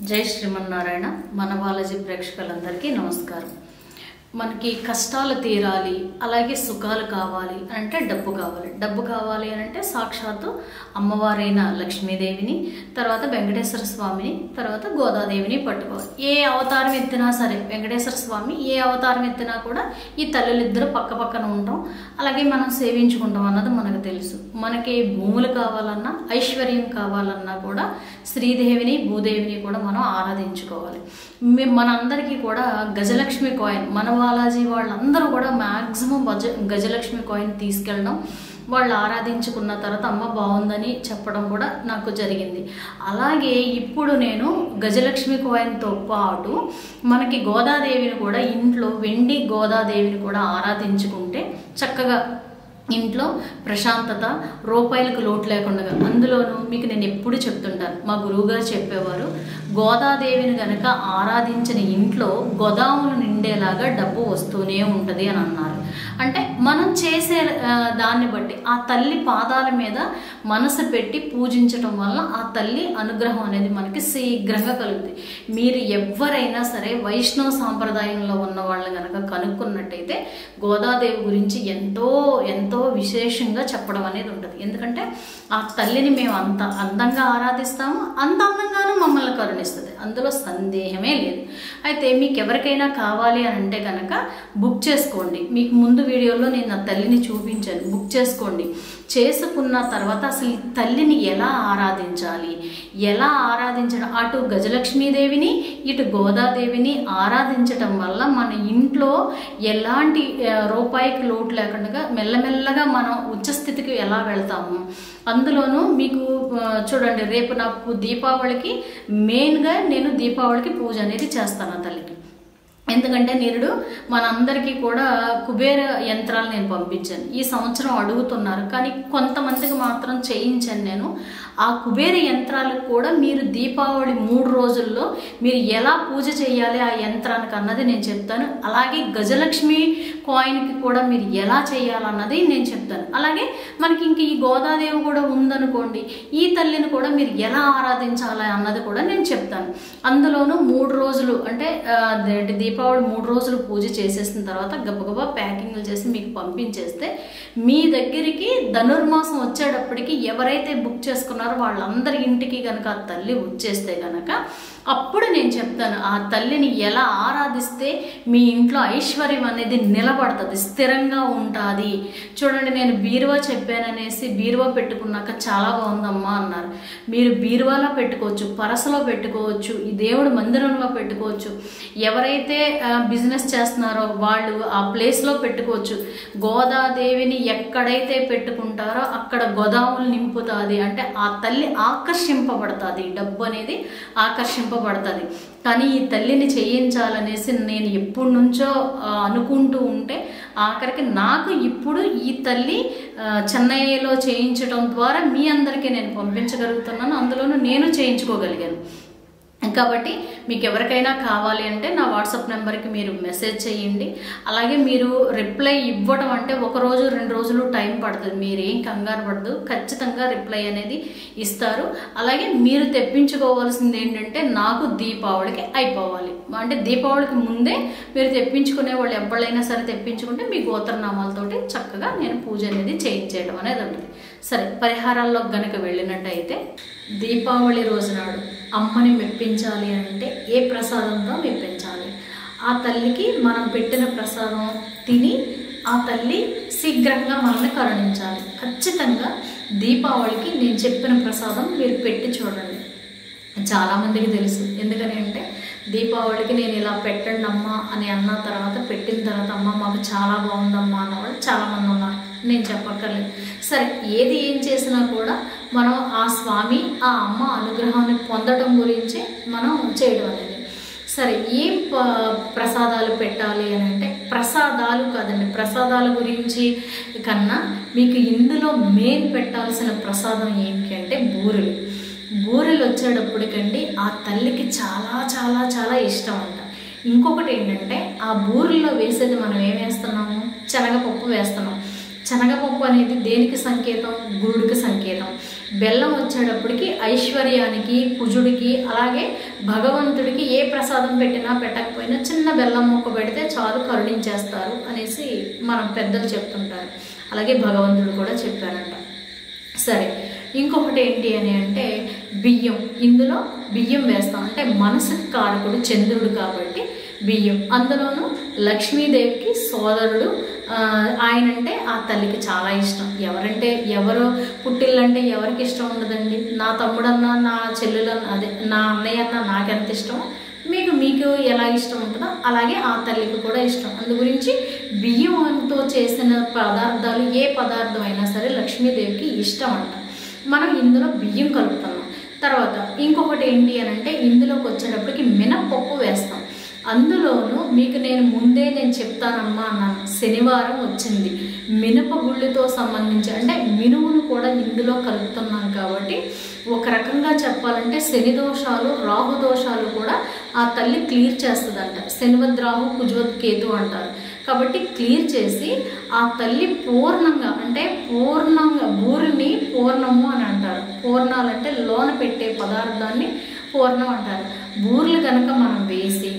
జై శ్రీమన్నారాయణ మన బాలాజీ ప్రేక్షకులందరికీ నమస్కారం మనకి కష్టాలు తీరాలి అలాగే సుఖాలు కావాలి అని అంటే డబ్బు కావాలి డబ్బు కావాలి అని అంటే సాక్షాత్తు అమ్మవారైన లక్ష్మీదేవిని తర్వాత వెంకటేశ్వర స్వామిని తర్వాత గోదాదేవిని పట్టుకోవాలి ఏ అవతారం ఎత్తినా సరే వెంకటేశ్వర స్వామి ఏ అవతారం ఎత్తినా కూడా ఈ తల్లులిద్దరూ పక్క పక్కన ఉంటాం అలాగే మనం సేవించుకుంటాం అన్నది మనకు తెలుసు మనకి భూములు కావాలన్నా ఐశ్వర్యం కావాలన్నా కూడా శ్రీదేవిని భూదేవిని కూడా మనం ఆరాధించుకోవాలి మే- మనందరికీ కూడా గజలక్ష్మి కాయిన్ మన బాలాజీ వాళ్ళందరూ కూడా మ్యాక్సిమం గజ గజలక్ష్మి కాయిన్ తీసుకెళ్ళడం వాళ్ళు ఆరాధించుకున్న తర్వాత అమ్మ బాగుందని చెప్పడం కూడా నాకు జరిగింది అలాగే ఇప్పుడు నేను గజలక్ష్మి కాయిన్తో పాటు మనకి గోదాదేవిని కూడా ఇంట్లో వెండి గోదాదేవిని కూడా ఆరాధించుకుంటే చక్కగా ఇంట్లో ప్రశాంతత రూపాయలకు లోటు లేకుండా అందులోనూ మీకు నేను ఎప్పుడు చెప్తుంటాను మా గురువుగారు చెప్పేవారు గోదాదేవిని గనక ఆరాధించిన ఇంట్లో గోదాములు నిండేలాగా డబ్బు వస్తూనే ఉంటుంది అని అన్నారు అంటే మనం చేసే ఆ, దాన్ని బట్టి ఆ తల్లి పాదాల మీద మనసు పెట్టి పూజించటం వల్ల ఆ తల్లి అనుగ్రహం అనేది మనకి శీఘ్రంగా కలుగుతుంది మీరు ఎవరైనా సరే వైష్ణవ సాంప్రదాయంలో ఉన్న వాళ్ళు కనుక కనుక్కున్నట్టయితే గోదాదేవి గురించి ఎంతో ఎంతో విశేషంగా చెప్పడం అనేది ఉంటుంది ఎందుకంటే ఆ తల్లిని మేము అంత అందంగా ఆరాధిస్తాము అంత అందంగానూ మమ్మల్ని కరుణిస్తుంది అందులో సందేహమే లేదు అయితే మీకు ఎవరికైనా కావాలి అని అంటే కనుక బుక్ చేసుకోండి మీకు ముందు వీడియోలో నేను ఆ తల్లిని చూపించాను బుక్ చేసుకోండి చేసుకున్న తర్వాత అసలు ఈ తల్లిని ఎలా ఆరాధించాలి ఎలా ఆరాధించడం అటు గజలక్ష్మీదేవిని ఇటు గోదాదేవిని ఆరాధించటం వల్ల మన ఇంట్లో ఎలాంటి ఆ, రూపాయికి లోటు లేకుండా మెల్లమెల్లగా మనం ఉచ్చస్థితికి ఎలా వెళ్తాము అందులోనూ మీకు ఆ, చూడండి రేపు నాకు దీపావళికి మెయిన్గా నేను దీపావళికి పూజ అనేది చేస్తాను ఆ తల్లికి ఎందుకంటే నిరుడు మనందరికీ కూడా కుబేర యంత్రాలు నేను పంపించాను ఈ సంవత్సరం అడుగుతున్నారు కానీ కొంతమందికి మాత్రం చేయించాను నేను ఆ కుబేర యంత్రాలకు కూడా మీరు దీపావళి మూడు రోజుల్లో మీరు ఎలా పూజ చేయాలి ఆ యంత్రానికి అన్నది నేను చెప్తాను అలాగే గజలక్ష్మి కాయిన్కి కూడా మీరు ఎలా చేయాలన్నది నేను చెప్తాను అలాగే మనకి ఇంక ఈ గోదాదేవి కూడా ఉందనుకోండి ఈ తల్లిని కూడా మీరు ఎలా ఆరాధించాలి అన్నది కూడా నేను చెప్తాను అందులోనూ మూడు రోజులు అంటే ఆ, అదేంటి దీపావళి మూడు రోజులు పూజ చేసేసిన తర్వాత గబగబా ప్యాకింగ్లు చేసి మీకు పంపించేస్తే మీ దగ్గరికి ధనుర్మాసం వచ్చేటప్పటికి ఎవరైతే బుక్ చేసుకున్నారో వాళ్ళందరి ఇంటికి కనుక ఆ తల్లి వచ్చేస్తే కనుక అప్పుడు నేను చెప్తాను ఆ తల్లిని ఎలా ఆరాధిస్తే మీ ఇంట్లో ఐశ్వర్యం అనేది నిలబడుతుంది స్థిరంగా ఉంటుంది చూడండి నేను బీరువా చెప్పాననేసి బీరువా పెట్టుకున్నాక చాలా బాగుందమ్మా అన్నారు మీరు బీరువాలో పెట్టుకోవచ్చు పరసలో పెట్టుకోవచ్చు ఈ దేవుడి మందిరంలో పెట్టుకోవచ్చు ఎవరైతే ఆ, బిజినెస్ చేస్తున్నారో వాళ్ళు ఆ ప్లేస్లో పెట్టుకోవచ్చు గోదాదేవిని ఎక్కడైతే పెట్టుకుంటారో అక్కడ గోదాములు నింపుతుంది అంటే ఆ తల్లి ఆకర్షింపబడుతుంది డబ్బు అనేది ఆకర్షింపబడుతుంది కానీ ఈ తల్లిని చేయించాలనేసి నేను ఎప్పటి నుంచో ఆ, అనుకుంటూ ఉంటే ఆఖరికి నాకు ఇప్పుడు ఈ తల్లి ఆ, చెన్నైలో చేయించడం ద్వారా మీ అందరికీ నేను పంపించగలుగుతున్నాను అందులోనూ నేను చేయించుకోగలిగాను కాబట్టి మీకు ఎవరికైనా కావాలి అంటే నా వాట్సాప్ నెంబర్కి మీరు మెసేజ్ చేయండి అలాగే మీరు రిప్లై ఇవ్వడం అంటే ఒక రోజు రెండు రోజులు టైం పడుతుంది మీరు ఏం కంగారు పడదు ఖచ్చితంగా రిప్లై అనేది ఇస్తారు అలాగే మీరు తెప్పించుకోవాల్సింది ఏంటంటే నాకు దీపావళికి అయిపోవాలి అంటే దీపావళికి ముందే మీరు తెప్పించుకునే వాళ్ళు ఎవరైనా సరే తెప్పించుకుంటే మీ గోత్రనామాలతోటి చక్కగా నేను పూజ అనేది చేయించేయడం అనేది ఉంటుంది సరే పరిహారాల్లో గనక వెళ్ళినట్టయితే దీపావళి రోజు నాడు అమ్మని మెప్పించాలి అంటే ఏ ప్రసాదంతో మెప్పించాలి ఆ తల్లికి మనం పెట్టిన ప్రసాదం తిని ఆ తల్లి శీఘ్రంగా మనల్ని కరుణించాలి ఖచ్చితంగా దీపావళికి నేను చెప్పిన ప్రసాదం మీరు పెట్టి చూడండి చాలామందికి తెలుసు ఎందుకని అంటే దీపావళికి నేను ఇలా పెట్టండి అమ్మా అని అన్న తర్వాత పెట్టిన తర్వాత అమ్మ మాకు చాలా బాగుందమ్మా అన్నవాళ్ళు చాలామంది ఉన్నారు నేను చెప్పక్కర్లేదు సరే ఏది ఏం చేసినా కూడా మనం ఆ స్వామి ఆ అమ్మ అనుగ్రహాన్ని పొందడం గురించి మనం చేయడం అనేది సరే ఏం ప- ప్రసాదాలు పెట్టాలి అని అంటే ప్రసాదాలు కాదండి ప్రసాదాల గురించి కన్నా మీకు ఇందులో మెయిన్ పెట్టాల్సిన ప్రసాదం ఏంటి అంటే బూరెలు బూరెలు వచ్చేటప్పటికండి ఆ తల్లికి చాలా చాలా చాలా ఇష్టం అంట ఇంకొకటి ఏంటంటే ఆ బూరెల్లో వేసేది మనం ఏం వేస్తున్నాము శనగపప్పు వేస్తున్నాం శనగపప్పు అనేది దేనికి సంకేతం గురుడికి సంకేతం బెల్లం వచ్చేటప్పటికి ఐశ్వర్యానికి కుజుడికి అలాగే భగవంతుడికి ఏ ప్రసాదం పెట్టినా పెట్టకపోయినా చిన్న బెల్లం ముక్క పెడితే చాలు కరుణించేస్తారు అనేసి మనం పెద్దలు చెప్తుంటారు అలాగే భగవంతుడు కూడా చెప్పారంట సరే ఇంకొకటి ఏంటి అని అంటే బియ్యం ఇందులో బియ్యం వేస్తాం అంటే మనసుకి కారకుడు చంద్రుడు కాబట్టి బియ్యం అందులోనూ లక్ష్మీదేవికి సోదరుడు ఆ, ఆయనంటే ఆ తల్లికి చాలా ఇష్టం ఎవరంటే ఎవరు పుట్టిల్లంటే ఎవరికి ఇష్టం ఉండదండి నా తమ్ముడన్నా నా చెల్లెలన్నా అదే నా అన్నయ్య అన్నా నాకెంత ఇష్టమో మీకు మీకు ఎలా ఇష్టం ఉంటుందో అలాగే ఆ తల్లికి కూడా ఇష్టం అందు గురించి బియ్యంతో చేసిన పదార్థాలు ఏ పదార్థం అయినా సరే లక్ష్మీదేవికి ఇష్టం అంట మనం ఇందులో బియ్యం కలుపుతున్నాం తర్వాత ఇంకొకటి ఏంటి అని అంటే ఇందులోకి వచ్చేటప్పటికి మినప్పప్పు వేస్తాం అందులోనూ మీకు నేను ముందే నేను చెప్తానమ్మా అన్నాను శనివారం వచ్చింది మినప గుళ్ళతో సంబంధించి అంటే మినుమును కూడా ఇందులో కలుపుతున్నాం కాబట్టి ఒక రకంగా చెప్పాలంటే శని దోషాలు రాహు దోషాలు కూడా ఆ తల్లి క్లియర్ చేస్తుందంట శనివద్ రాహు కుజవద్ కేతు అంటారు కాబట్టి క్లియర్ చేసి ఆ తల్లి పూర్ణంగా అంటే పూర్ణంగా బూరిని పూర్ణము అని అంటారు పూర్ణాలు అంటే లోన పెట్టే పదార్థాన్ని పూర్ణం అంటారు బూర్లు కనుక మనం వేసి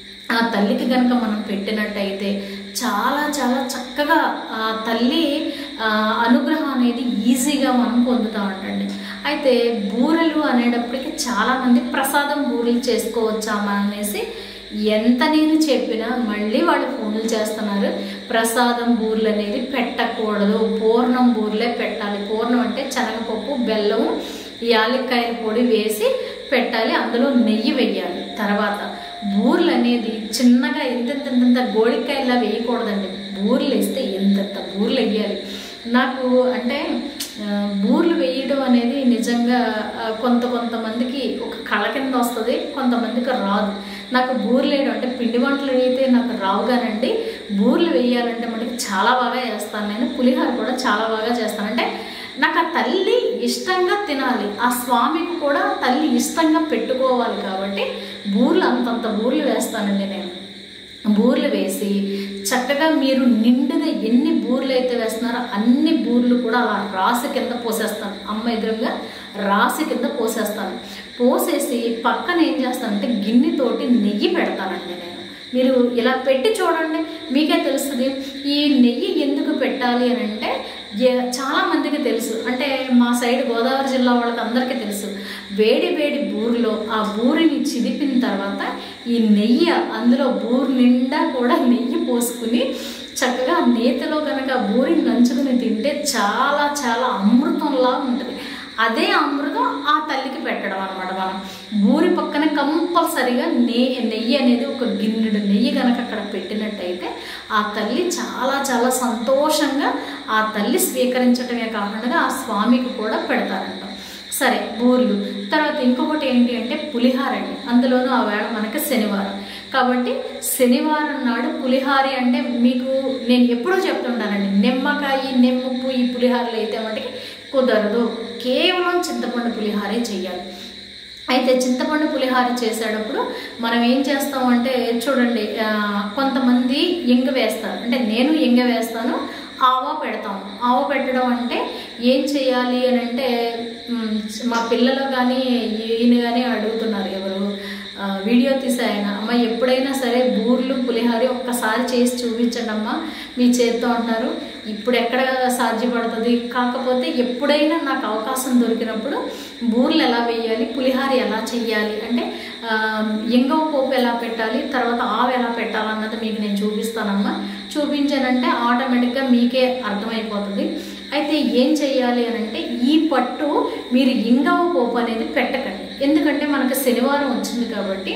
ఆ తల్లికి కనుక మనం పెట్టినట్టయితే చాలా చాలా చక్కగా ఆ తల్లి ఆ, అనుగ్రహం అనేది ఈజీగా మనం పొందుతామంటండి అయితే బూరెలు అనేటప్పటికి చాలామంది ప్రసాదం బూరెలు చేసుకోవచ్చామా అనేసి ఎంత నేను చెప్పినా మళ్ళీ వాళ్ళు ఫోన్లు చేస్తున్నారు ప్రసాదం బూర్లు అనేది పెట్టకూడదు పూర్ణం బూర్లే పెట్టాలి పూర్ణం అంటే శనగపప్పు బెల్లము యాలక్కాయల పొడి వేసి పెట్టాలి అందులో నెయ్యి వేయాలి తర్వాత బూర్లు అనేది చిన్నగా ఇంత ఇంత గోడికాయలా వేయకూడదండి బూర్లు వేస్తే ఎంతెంత బూర్లు వేయాలి నాకు అంటే ఆ, బూర్లు వేయడం అనేది నిజంగా ఆ, కొంత కొంతమందికి ఒక కళ కింద వస్తుంది కొంతమందికి రాదు నాకు బూర్లు వేయడం అంటే పిండి వంటలు అయితే నాకు రావు కానండి బూర్లు వేయాలంటే మనకి చాలా బాగా చేస్తాను నేను పులిహోర కూడా చాలా బాగా చేస్తాను అంటే నాకు ఆ తల్లి ఇష్టంగా తినాలి ఆ స్వామికి కూడా తల్లి ఇష్టంగా పెట్టుకోవాలి కాబట్టి బూర్లు అంతంత బూర్లు వేస్తానండి నేను బూర్లు వేసి చక్కగా మీరు నిండుగా ఎన్ని బూర్లు అయితే వేస్తున్నారో అన్ని బూర్లు కూడా అలా రాసి కింద పోసేస్తాను అమ్మ ఎదురుగా రాసి కింద పోసేస్తాను పోసేసి పక్కన ఏం చేస్తానంటే గిన్నెతోటి నెయ్యి పెడతానండి నేను మీరు ఇలా పెట్టి చూడండి మీకే తెలుస్తుంది ఈ నెయ్యి ఎందుకు పెట్టాలి అని అంటే ఏ- చాలా మందికి తెలుసు అంటే మా సైడ్ గోదావరి జిల్లా వాళ్ళకి అందరికీ తెలుసు వేడి వేడి బూరిలో ఆ బూరిని చిదిపిన తర్వాత ఈ నెయ్యి అందులో బూరు నిండా కూడా నెయ్యి పోసుకుని చక్కగా నేతిలో కనుక బూరిని నంచుకుని తింటే చాలా చాలా అమృతంలా ఉంటుంది అదే అమృతం ఆ తల్లికి పెట్టడం అనమాట మనం బూరి పక్కన కంపల్సరిగా నే నెయ్యి అనేది ఒక గిన్నెడు నెయ్యి కనుక అక్కడ పెట్టినట్టయితే ఆ తల్లి చాలా చాలా సంతోషంగా ఆ తల్లి స్వీకరించడమే కాకుండా ఆ స్వామికి కూడా పెడతారంట సరే బూర్లు తర్వాత ఇంకొకటి ఏంటి అంటే పులిహార అండి అందులోనూ ఆ వేళ మనకి శనివారం కాబట్టి శనివారం నాడు పులిహారి అంటే మీకు నేను ఎప్పుడూ చెప్తుంటానండి నిమ్మకాయ నిమ్మపు ఈ పులిహారలు అయితే మటుకి కుదరదు కేవలం చింతపండు పులిహారే చెయ్యాలి అయితే చింతపండు పులిహార చేసేటప్పుడు మనం ఏం చేస్తాం అంటే చూడండి ఆ, కొంతమంది ఇంగ వేస్తారు అంటే నేను ఇంగ వేస్తాను ఆవ పెడతాము ఆవ పెట్టడం అంటే ఏం చేయాలి అని అంటే మ్, మా పిల్లలు కానీ ఈయన కానీ అడుగుతున్నారు ఎవరు ఆ, వీడియో తీసే ఆయన అమ్మ ఎప్పుడైనా సరే బూర్లు పులిహారి ఒక్కసారి చేసి చూపించండి అమ్మా మీ చేత్తో అంటారు ఇప్పుడు ఎక్కడ సాధ్యపడుతుంది కాకపోతే ఎప్పుడైనా నాకు అవకాశం దొరికినప్పుడు బూర్లు ఎలా వేయాలి పులిహార ఎలా చెయ్యాలి అంటే ఆ, ఇంగవ పోపు ఎలా పెట్టాలి తర్వాత ఆవు ఎలా పెట్టాలి అన్నది మీకు నేను చూపిస్తానమ్మా చూపించానంటే ఆటోమేటిక్గా మీకే అర్థమైపోతుంది అయితే ఏం చెయ్యాలి అని అంటే ఈ పట్టు మీరు ఇంగవ పోపు అనేది పెట్టకండి ఎందుకంటే మనకు శనివారం వచ్చింది కాబట్టి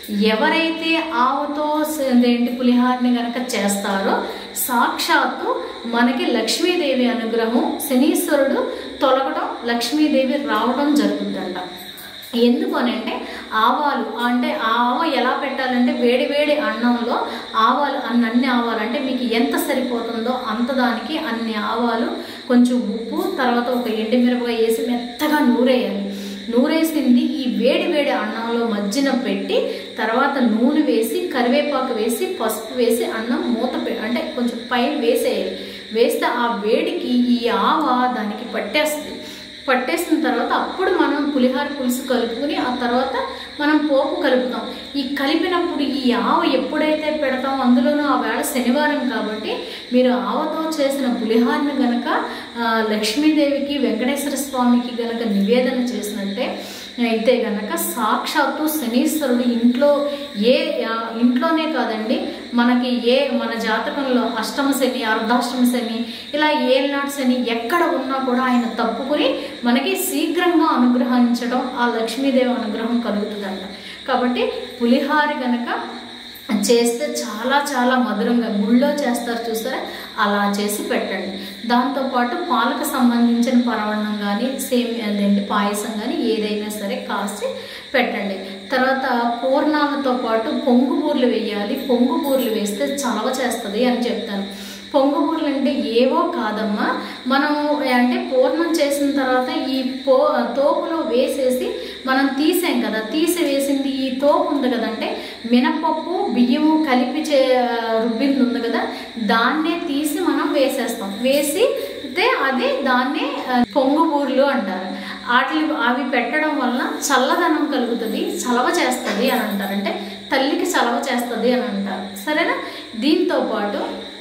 ఎవరైతే ఆవుతో స- ఏంటి పులిహారని గనక చేస్తారో సాక్షాత్తు మనకి లక్ష్మీదేవి అనుగ్రహం శనీశ్వరుడు తొలగడం లక్ష్మీదేవి రావడం జరుగుతుందంట ఎందుకు అని అంటే ఆవాలు అంటే ఆ ఆవ ఎలా పెట్టాలంటే వేడి వేడి అన్నంలో ఆవాలు అన్ని అన్ని ఆవాలు అంటే మీకు ఎంత సరిపోతుందో అంత దానికి అన్ని ఆవాలు కొంచెం ఉప్పు తర్వాత ఒక ఎండుమిరపకాయ వేసి మెత్తగా నూరేయాలి నూరేసింది ఈ వేడి వేడి అన్నంలో మధ్యన పెట్టి తర్వాత నూనె వేసి కరివేపాకు వేసి పసుపు వేసి అన్నం మూత పె అంటే కొంచెం పైన వేసేయాలి వేస్తే ఆ వేడికి ఈ ఆవ దానికి పట్టేస్తుంది పట్టేసిన తర్వాత అప్పుడు మనం పులిహార పులుసు కలుపుకుని ఆ తర్వాత మనం పోపు కలుపుతాం ఈ కలిపినప్పుడు ఈ ఆవ ఎప్పుడైతే పెడతామో అందులోనూ ఆ వేళ శనివారం కాబట్టి మీరు ఆవతో చేసిన పులిహారను గనక ఆ, లక్ష్మీదేవికి వెంకటేశ్వర స్వామికి గనక నివేదన చేసినట్టే అయితే గనక సాక్షాత్తు శనీశ్వరుడు ఇంట్లో ఏ ఆ, ఇంట్లోనే కాదండి మనకి ఏ మన జాతకంలో అష్టమ శని అర్ధాష్టమ శని ఇలా ఏళ్ళనాటి శని ఎక్కడ ఉన్నా కూడా ఆయన తప్పుకుని మనకి శీఘ్రంగా అనుగ్రహించడం ఆ లక్ష్మీదేవి అనుగ్రహం కలుగుతుందంట కాబట్టి పులిహార గనక చేస్తే చాలా చాలా మధురంగా గుళ్ళో చేస్తారు చూసారా అలా చేసి పెట్టండి దాంతోపాటు పాలకు సంబంధించిన పరవణం కానీ సేమ్ అదేంటి పాయసం కానీ ఏదైనా సరే కాసి పెట్టండి తర్వాత పూర్ణాలతో పాటు పొంగు బూర్లు వేయాలి పొంగు బూర్లు వేస్తే చలవ చేస్తుంది అని చెప్తాను పొంగు బూర్లు అంటే ఏవో కాదమ్మా మనం అంటే పూర్ణం చేసిన తర్వాత ఈ పో తోపులో వేసేసి మనం తీసాం కదా తీసి వేసింది ఈ తోపు ఉంది కదంటే మినపప్పు బియ్యము కలిపి చే రుబ్బింది ఉంది కదా దాన్నే తీసి మనం వేసేస్తాం వేసి అయితే అది దాన్నే ఆ, పొంగు బూర్లు అంటారు వాటి అవి పెట్టడం వల్ల చల్లదనం కలుగుతుంది చలవ చేస్తుంది అని అంటారు అంటే తల్లికి చలవ చేస్తుంది అని అంటారు సరేనా దీంతో పాటు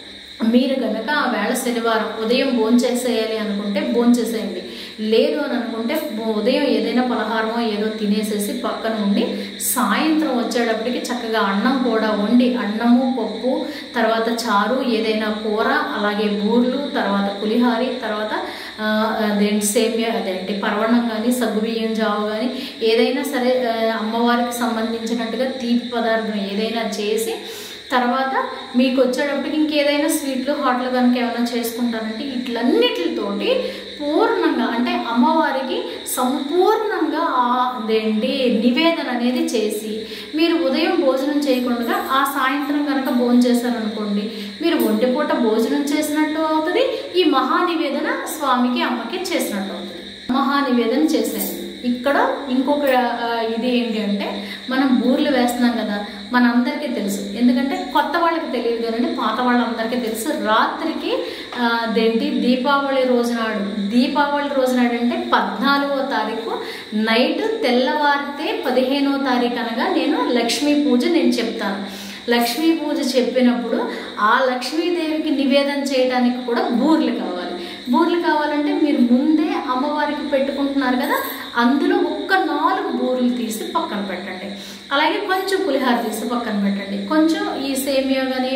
మీరు కనుక ఆ వేళ శనివారం ఉదయం భోంచేసేయాలి అనుకుంటే భోంచేసేయండి లేదు అని అనుకుంటే బో- ఉదయం ఏదైనా పలహారమో ఏదో తినేసేసి పక్కన ఉండి సాయంత్రం వచ్చేటప్పటికి చక్కగా అన్నం కూడా వండి అన్నము పప్పు తర్వాత చారు ఏదైనా కూర అలాగే బూర్లు తర్వాత పులిహారి తర్వాత ఆ, అదేంటి సేమియా అదేంటి పర్వణం కానీ సగ్గుబియ్యం జావు కానీ ఏదైనా సరే ఆ, అమ్మవారికి సంబంధించినట్టుగా తీపి పదార్థం ఏదైనా చేసి తర్వాత మీకు వచ్చేటప్పటికి ఇంకేదైనా స్వీట్లు హాట్లు కనుక ఏమైనా చేసుకుంటారంటే ఇట్లన్నిటితోటి పూర్ణంగా అంటే అమ్మవారికి సంపూర్ణంగా ఆ అదేంటి నివేదన అనేది చేసి మీరు ఉదయం భోజనం చేయకుండా ఆ సాయంత్రం కనుక భోజనం చేశారనుకోండి మీరు ఒంటిపూట భోజనం చేసినట్టు అవుతుంది ఈ మహానివేదన స్వామికి అమ్మకి చేసినట్టు అవుతుంది మహానివేదన చేశాను ఇక్కడ ఇంకొక ఆ, ఇది ఏంటి అంటే మనం బూర్లు వేస్తున్నాం కదా మనందరికీ తెలుసు ఎందుకంటే కొత్త వాళ్ళకి తెలియదు కదండి పాత వాళ్ళందరికీ తెలుసు రాత్రికి ఆ, అదేంటి దీపావళి రోజు నాడు దీపావళి రోజు నాడు అంటే పద్నాలుగో తారీఖు నైట్ తెల్లవారితే పదిహేనో తారీఖు అనగా నేను లక్ష్మీ పూజ నేను చెప్తాను లక్ష్మీ పూజ చెప్పినప్పుడు ఆ లక్ష్మీదేవికి నివేదన చేయడానికి కూడా బూర్లు కావాలి బూర్లు కావాలంటే మీరు ముందే అమ్మవారికి పెట్టుకుంటున్నారు కదా అందులో ఒక్క నాలుగు బూర్లు తీసి పక్కన పెట్టండి అలాగే కొంచెం పులిహార తీసి పక్కన పెట్టండి కొంచెం ఈ సేమియా కానీ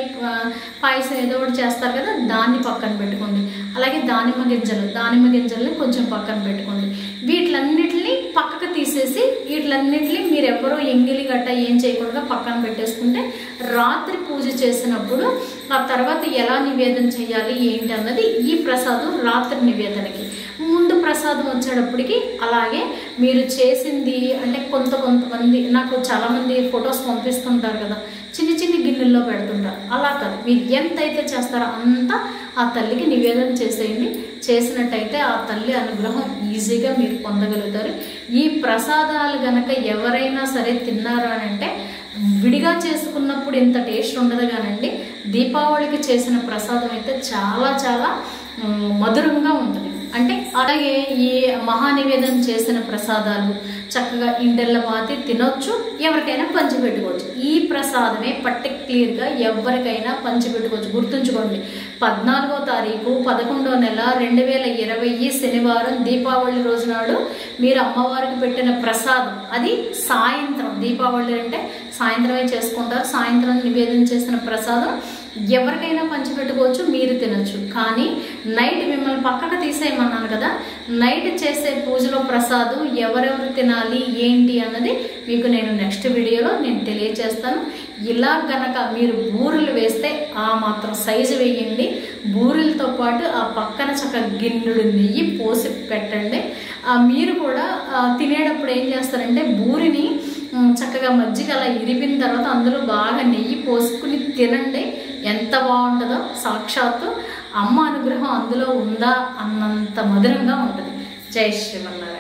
పాయసం ఏదో ఒకటి చేస్తారు కదా దాన్ని పక్కన పెట్టుకోండి అలాగే దానిమ్మ గింజలు దానిమ్మ గింజల్ని కొంచెం పక్కన పెట్టుకోండి వీటిలన్నిటిని పక్కకు తీసేసి వీటిలన్నిటిని మీరు ఎవరో ఎంగిలి గట్ట ఏం చేయకుండా పక్కన పెట్టేసుకుంటే రాత్రి పూజ చేసినప్పుడు ఆ తర్వాత ఎలా నివేదన చేయాలి ఏంటి అన్నది ఈ ప్రసాదం రాత్రి నివేదనకి ముందు ప్రసాదం వచ్చేటప్పటికి అలాగే మీరు చేసింది అంటే కొంత కొంతమంది నాకు చాలామంది ఫొటోస్ పంపిస్తుంటారు కదా చిన్న చిన్న గిన్నెల్లో పెడుతుంటారు అలా కాదు మీరు ఎంత అయితే చేస్తారో అంతా ఆ తల్లికి నివేదన చేసేయండి చేసినట్టయితే ఆ తల్లి అనుగ్రహం ఈజీగా మీరు పొందగలుగుతారు ఈ ప్రసాదాలు గనక ఎవరైనా సరే తిన్నారు అని అంటే విడిగా చేసుకున్నప్పుడు ఇంత టేస్ట్ ఉండదు కానండి దీపావళికి చేసిన ప్రసాదం అయితే చాలా చాలా ఉమ్, మధురంగా ఉంటుంది అంటే అలాగే ఈ మహానివేదన చేసిన ప్రసాదాలు చక్కగా ఇంటెల్ల పాతి తినొచ్చు ఎవరికైనా పంచిపెట్టుకోవచ్చు ఈ ప్రసాదమే పర్టిక్యులర్గా ఎవరికైనా పంచిపెట్టుకోవచ్చు గుర్తుంచుకోండి పద్నాలుగో తారీఖు పదకొండో నెల రెండు వేల ఇరవై శనివారం దీపావళి రోజు నాడు మీరు అమ్మవారికి పెట్టిన ప్రసాదం అది సాయంత్రం దీపావళి అంటే సాయంత్రమే చేసుకుంటారు సాయంత్రం నివేదన చేసిన ప్రసాదం ఎవరికైనా పంచిపెట్టుకోవచ్చు మీరు తినొచ్చు కానీ నైట్ మిమ్మల్ని పక్కకు తీసేయమన్నాను కదా నైట్ చేసే పూజలో ప్రసాదం ఎవరెవరు తినాలి ఏంటి అన్నది మీకు నేను నెక్స్ట్ వీడియోలో నేను తెలియజేస్తాను ఇలా గనక మీరు బూరెలు వేస్తే ఆ మాత్రం సైజు వేయండి బూరెలతో పాటు ఆ పక్కన చక్క గిన్నెడు నెయ్యి పోసి పెట్టండి ఆ మీరు కూడా ఆ, తినేటప్పుడు ఏం చేస్తారంటే బూరిని ఉమ్, చక్కగా మజ్జిగ అలా ఇరిపిన తర్వాత అందులో బాగా నెయ్యి పోసుకుని తినండి ఎంత బాగుంటుందో సాక్షాత్తు అమ్మ అనుగ్రహం అందులో ఉందా అన్నంత మధురంగా ఉంటుంది జై శ్రీమన్నారాయణ